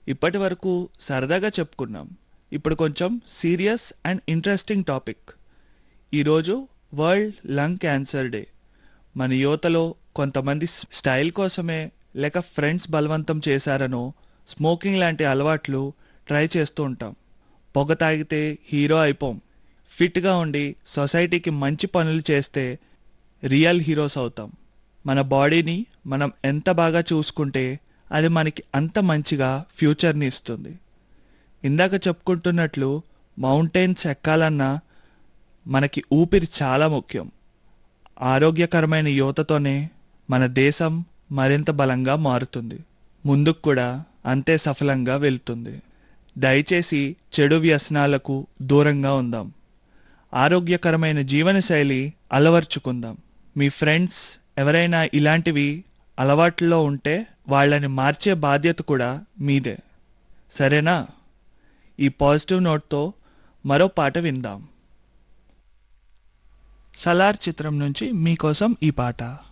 ఇప్పటి వరకు సరదాగా చెప్పుకున్నాం ఇప్పుడు కొంచెం సీరియస్ అండ్ ఇంట్రెస్టింగ్ టాపిక్ ఈరోజు వరల్డ్ లంగ్ క్యాన్సర్ డే మన యువతలో కొంతమంది స్టైల్ కోసమే లేక ఫ్రెండ్స్ బలవంతం చేశారనో స్మోకింగ్ లాంటి అలవాట్లు ట్రై చేస్తూ ఉంటాం పొగ తాగితే హీరో అయిపోం ఫిట్గా ఉండి సొసైటీకి మంచి పనులు చేస్తే రియల్ హీరోస్ అవుతాం మన బాడీని మనం ఎంత బాగా చూసుకుంటే అది మనకి అంత మంచిగా ఫ్యూచర్ని ఇస్తుంది ఇందాక చెప్పుకుంటున్నట్లు మౌంటైన్స్ ఎక్కాలన్నా మనకి ఊపిరి చాలా ముఖ్యం ఆరోగ్యకరమైన యువతతోనే మన దేశం మరింత బలంగా మారుతుంది ముందుకు కూడా అంతే సఫలంగా వెళ్తుంది దయచేసి చెడు వ్యసనాలకు దూరంగా ఉందాం ఆరోగ్యకరమైన జీవనశైలి అలవర్చుకుందాం మీ ఫ్రెండ్స్ ఎవరైనా ఇలాంటివి అలవాట్లలో ఉంటే వాళ్ళని మార్చే బాధ్యత కూడా మీదే సరేనా ఈ పాజిటివ్ నోట్తో మరో పాట విందాం సలార్ చిత్రం నుంచి మీకోసం ఈ పాట